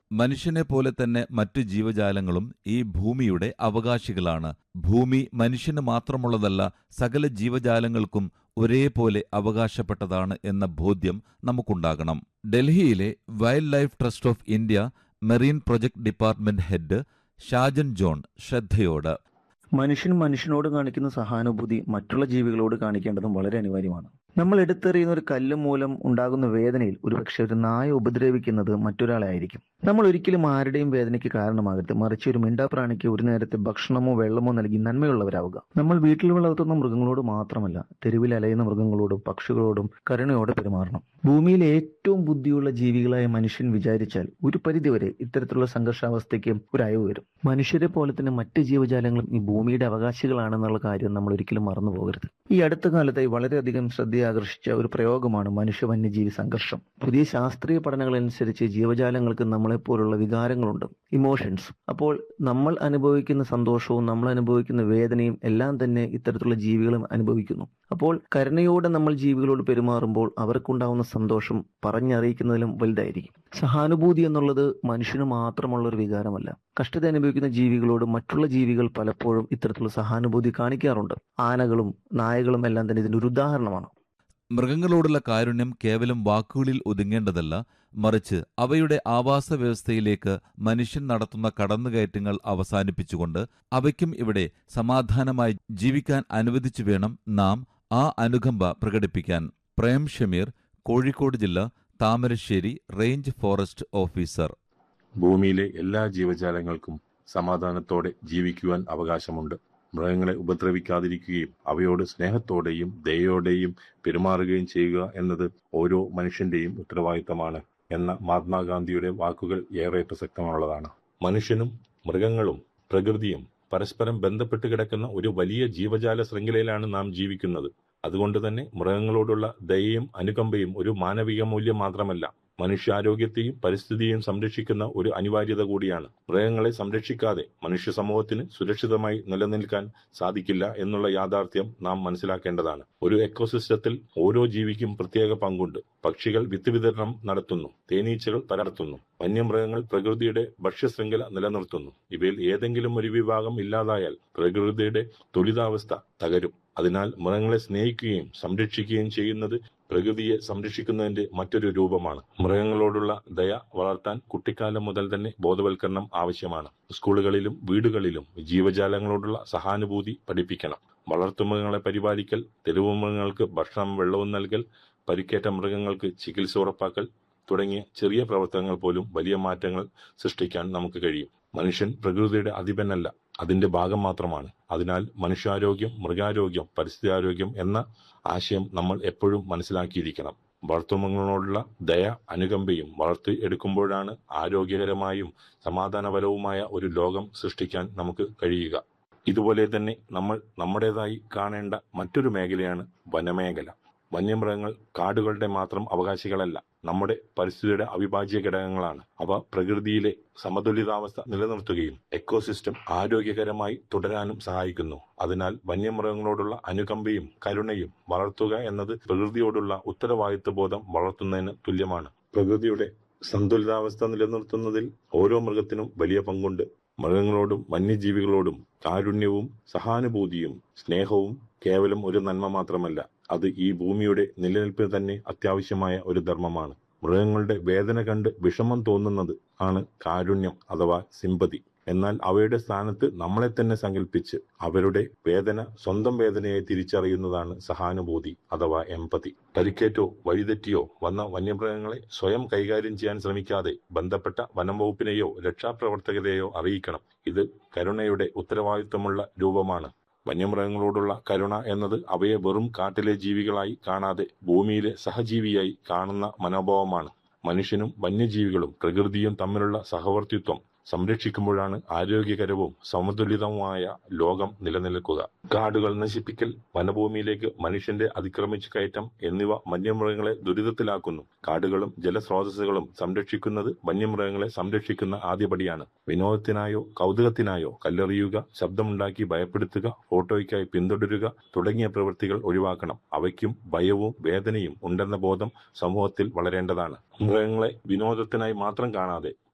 മനുഷ്യനെ പോലെ തന്നെ മറ്റു ജീവജാലങ്ങളും ഈ ഭൂമിയുടെ അവകാശികളാണ് ഭൂമി മനുഷ്യന് മാത്രമുള്ളതല്ല സകല ജീവജാലങ്ങൾക്കും ഒരേപോലെ അവകാശപ്പെട്ടതാണ് എന്ന ബോധ്യം നമുക്കുണ്ടാകണം ഡൽഹിയിലെ wild life trust of India marine project department head Shajan John ശ്രദ്ധയോട് മനുഷ്യൻ മനുഷ്യനോട് കാണിക്കുന്ന സഹാനുഭൂതി മറ്റുള്ള ജീവികളോട് കാണിക്കേണ്ടതും വളരെ അനിവാര്യമാണ് നമ്മൾ എടുത്തെറിയുന്ന ഒരു കല്ല് മൂലം ഉണ്ടാകുന്ന വേദനയിൽ ഒരുപക്ഷെ ഒരു നായ ഉപദ്രവിക്കുന്നത് മറ്റൊരാളെ ആയിരിക്കും നമ്മൾ ഒരിക്കലും ആരുടെയും വേദനയ്ക്ക് കാരണമാകരുത് മറിച്ച് ഒരു മിണ്ടാപ്രാണിക്ക് ഒരു നേരത്തെ ഭക്ഷണമോ വെള്ളമോ നൽകി നന്മയുള്ളവരാവുക നമ്മൾ വീട്ടിൽ വളർത്തുന്ന മൃഗങ്ങളോട് മാത്രമല്ല തെരുവിൽ അലയുന്ന മൃഗങ്ങളോടും പക്ഷികളോടും കരുണയോടെ പെരുമാറണം ഭൂമിയിലെ ഏറ്റവും ബുദ്ധിയുള്ള ജീവികളായ മനുഷ്യൻ വിചാരിച്ചാൽ ഒരു പരിധിവരെ ഇത്തരത്തിലുള്ള സംഘർഷാവസ്ഥയ്ക്ക് ഒരു അയവ് വരും മനുഷ്യരെ പോലെ തന്നെ മറ്റ് ജീവജാലങ്ങളും ഈ ഭൂമിയുടെ അവകാശികളാണെന്നുള്ള കാര്യം നമ്മൾ ഒരിക്കലും മറന്നു പോകരുത് ഈ അടുത്ത കാലത്തായി വളരെയധികം ശ്രദ്ധയാകർഷിച്ച ഒരു പ്രയോഗമാണ് മനുഷ്യ വന്യജീവി സംഘർഷം പുതിയ ശാസ്ത്രീയ പഠനങ്ങൾ അനുസരിച്ച് ജീവജാലങ്ങൾക്ക് നമ്മളെപ്പോലുള്ള വികാരങ്ങളുണ്ട് ഇമോഷൻസ് അപ്പോൾ നമ്മൾ അനുഭവിക്കുന്ന സന്തോഷവും നമ്മൾ അനുഭവിക്കുന്ന വേദനയും എല്ലാം തന്നെ ഇത്തരത്തിലുള്ള ജീവികളും അനുഭവിക്കുന്നു അപ്പോൾ കരുണയോടെ നമ്മൾ ജീവികളോട് പെരുമാറുമ്പോൾ അവർക്കുണ്ടാവുന്ന സന്തോഷം പറഞ്ഞറിയിക്കുന്നതിലും വലുതായിരിക്കും സഹാനുഭൂതി എന്നുള്ളത് മനുഷ്യന് മാത്രമുള്ള ഒരു വികാരമല്ല കഷ്ടത അനുഭവിക്കുന്ന ജീവികളോട് മറ്റുള്ള ജീവികൾ പലപ്പോഴും ഇത്തരത്തിലുള്ള സഹാനുഭൂതി കാണിക്കാറുണ്ട് ആനകളും നായകളും എല്ലാം തന്നെ ഇതിന്റെ ഒരു ഉദാഹരണമാണ് മൃഗങ്ങളോടുള്ള കാരുണ്യം കേവലം വാക്കുകളിൽ ഒതുങ്ങേണ്ടതല്ല മറിച്ച് അവയുടെ ആവാസ വ്യവസ്ഥയിലേക്ക് മനുഷ്യൻ നടത്തുന്ന കടന്നുകയറ്റങ്ങൾ അവസാനിപ്പിച്ചുകൊണ്ട് അവയ്ക്കും ഇവിടെ സമാധാനമായി ജീവിക്കാൻ അനുവദിച്ചു വേണം നാം ആ അനുകമ്പ പ്രകടിപ്പിക്കാൻ പ്രേം ഷമീർ കോഴിക്കോട് ജില്ല താമരശ്ശേരി റേഞ്ച് ഫോറസ്റ്റ് ഓഫീസർ ഭൂമിയിലെ എല്ലാ ജീവജാലങ്ങൾക്കും സമാധാനത്തോടെ ജീവിക്കുവാൻ അവകാശമുണ്ട് മൃഗങ്ങളെ ഉപദ്രവിക്കാതിരിക്കുകയും അവയോട് സ്നേഹത്തോടെയും ദയോടെയും പെരുമാറുകയും ചെയ്യുക എന്നത് ഓരോ മനുഷ്യന്റെയും ഉത്തരവാദിത്തമാണ് എന്ന മഹാത്മാഗാന്ധിയുടെ വാക്കുകൾ ഏറെ പ്രസക്തമുള്ളതാണ് മനുഷ്യനും മൃഗങ്ങളും പ്രകൃതിയും പരസ്പരം ബന്ധപ്പെട്ട് കിടക്കുന്ന ഒരു വലിയ ജീവജാല ശൃംഖലയിലാണ് നാം ജീവിക്കുന്നത് അതുകൊണ്ട് തന്നെ മൃഗങ്ങളോടുള്ള ദയയും അനുകമ്പയും ഒരു മാനവിക മൂല്യം മാത്രമല്ല മനുഷ്യാരോഗ്യത്തെയും പരിസ്ഥിതിയെയും സംരക്ഷിക്കുന്ന ഒരു അനിവാര്യത കൂടിയാണ് മൃഗങ്ങളെ സംരക്ഷിക്കാതെ മനുഷ്യ സമൂഹത്തിന് സുരക്ഷിതമായി നിലനിൽക്കാൻ സാധിക്കില്ല എന്നുള്ള യാഥാർത്ഥ്യം നാം മനസ്സിലാക്കേണ്ടതാണ് ഒരു എക്കോസിസ്റ്റത്തിൽ ഓരോ ജീവിക്കും പ്രത്യേക പങ്കുണ്ട് പക്ഷികൾ വിത്ത് വിതരണം നടത്തുന്നു തേനീച്ചകൾ പരത്തുന്നു വന്യമൃഗങ്ങൾ പ്രകൃതിയുടെ ഭക്ഷ്യശൃംഖല നിലനിർത്തുന്നു ഇവയിൽ ഏതെങ്കിലും ഒരു വിഭാഗം ഇല്ലാതായാൽ പ്രകൃതിയുടെ തുലിതാവസ്ഥ തകരും അതിനാൽ മൃഗങ്ങളെ സ്നേഹിക്കുകയും സംരക്ഷിക്കുകയും ചെയ്യുന്നത് പ്രകൃതിയെ സംരക്ഷിക്കുന്നതിന്റെ മറ്റൊരു രൂപമാണ് മൃഗങ്ങളോടുള്ള ദയ വളർത്താൻ കുട്ടിക്കാലം മുതൽ തന്നെ ബോധവൽക്കരണം ആവശ്യമാണ് സ്കൂളുകളിലും വീടുകളിലും ജീവജാലങ്ങളോടുള്ള സഹാനുഭൂതി പഠിപ്പിക്കണം വളർത്തുമൃഗങ്ങളെ പരിപാലിക്കൽ തെരുവു മൃഗങ്ങൾക്ക് ഭക്ഷണം വെള്ളവും നൽകൽ പരിക്കേറ്റ മൃഗങ്ങൾക്ക് ചികിത്സ ഉറപ്പാക്കൽ തുടങ്ങിയ ചെറിയ പ്രവർത്തനങ്ങൾ പോലും വലിയ മാറ്റങ്ങൾ സൃഷ്ടിക്കാൻ നമുക്ക് കഴിയും മനുഷ്യൻ പ്രകൃതിയുടെ അധിപനല്ല അതിന്റെ ഭാഗം മാത്രമാണ് അതിനാൽ മനുഷ്യാരോഗ്യം മൃഗാരോഗ്യം പരിസ്ഥിതിയാരോഗ്യം എന്ന ആശയം നമ്മൾ എപ്പോഴും മനസ്സിലാക്കിയിരിക്കണം വളർത്തുമൃഗങ്ങളോടുള്ള ദയ അനുകമ്പയും വളർത്തി എടുക്കുമ്പോഴാണ് ആരോഗ്യകരമായും സമാധാനപരവുമായ ഒരു ലോകം സൃഷ്ടിക്കാൻ നമുക്ക് കഴിയുക ഇതുപോലെ തന്നെ നമ്മൾ നമ്മുടേതായി കാണേണ്ട മറ്റൊരു മേഖലയാണ് വനമേഖല വന്യമൃഗങ്ങൾ കാടുകളുടെ മാത്രം അവകാശികളല്ല നമ്മുടെ പരിസ്ഥിതിയുടെ അവിഭാജ്യ ഘടകങ്ങളാണ് അവ പ്രകൃതിയിലെ സമതുലിതാവസ്ഥ നിലനിർത്തുകയും എക്കോസിസ്റ്റം ആരോഗ്യകരമായി തുടരാനും സഹായിക്കുന്നു അതിനാൽ വന്യമൃഗങ്ങളോടുള്ള അനുകമ്പയും കരുണയും വളർത്തുക എന്നത് പ്രകൃതിയോടുള്ള ഉത്തരവാദിത്വ ബോധം വളർത്തുന്നതിന് തുല്യമാണ് പ്രകൃതിയുടെ സന്തുലിതാവസ്ഥ നിലനിർത്തുന്നതിൽ ഓരോ മൃഗത്തിനും വലിയ പങ്കുണ്ട് മൃഗങ്ങളോടും വന്യജീവികളോടും കാരുണ്യവും സഹാനുഭൂതിയും സ്നേഹവും കേവലം ഒരു നന്മ മാത്രമല്ല അത് ഈ ഭൂമിയുടെ നിലനിൽപ്പിന് തന്നെ അത്യാവശ്യമായ ഒരു ധർമ്മമാണ് മൃഗങ്ങളുടെ വേദന കണ്ട് വിഷമം തോന്നുന്നത് ആണ് കാരുണ്യം അഥവാ സിമ്പതി എന്നാൽ അവയുടെ സ്ഥാനത്ത് നമ്മളെ തന്നെ സങ്കല്പിച്ച് അവരുടെ വേദന സ്വന്തം വേദനയായി തിരിച്ചറിയുന്നതാണ് സഹാനുഭൂതി അഥവാ എമ്പതി പരിക്കേറ്റോ വഴിതെറ്റിയോ വന്ന വന്യമൃഗങ്ങളെ സ്വയം കൈകാര്യം ചെയ്യാൻ ശ്രമിക്കാതെ ബന്ധപ്പെട്ട വനം വകുപ്പിനെയോ രക്ഷാപ്രവർത്തകരെയോ അറിയിക്കണം ഇത് കരുണയുടെ ഉത്തരവാദിത്വമുള്ള രൂപമാണ് വന്യമൃഗങ്ങളോടുള്ള കരുണ എന്നത് അവയെ വെറും കാട്ടിലെ ജീവികളായി കാണാതെ ഭൂമിയിലെ സഹജീവിയായി കാണുന്ന മനോഭാവമാണ് മനുഷ്യനും വന്യജീവികളും പ്രകൃതിയും തമ്മിലുള്ള സഹവർത്തിത്വം സംരക്ഷിക്കുമ്പോഴാണ് ആരോഗ്യകരവും സമതുലിതവുമായ ലോകം നിലനിൽക്കുക കാടുകൾ നശിപ്പിക്കൽ വനഭൂമിയിലേക്ക് മനുഷ്യന്റെ അതിക്രമിച്ചു കയറ്റം എന്നിവ വന്യമൃഗങ്ങളെ ദുരിതത്തിലാക്കുന്നു കാടുകളും ജലസ്രോതസ്സുകളും സംരക്ഷിക്കുന്നത് വന്യമൃഗങ്ങളെ സംരക്ഷിക്കുന്ന ആദ്യപടിയാണ് വിനോദത്തിനായോ കൗതുകത്തിനായോ കല്ലെറിയുക ശബ്ദമുണ്ടാക്കി ഭയപ്പെടുത്തുക ഫോട്ടോയ്ക്കായി പിന്തുടരുക തുടങ്ങിയ പ്രവൃത്തികൾ ഒഴിവാക്കണം അവയ്ക്കും ഭയവും വേദനയും ഉണ്ടെന്ന ബോധം സമൂഹത്തിൽ വളരേണ്ടതാണ് മൃഗങ്ങളെ വിനോദത്തിനായി മാത്രം കാണാതെ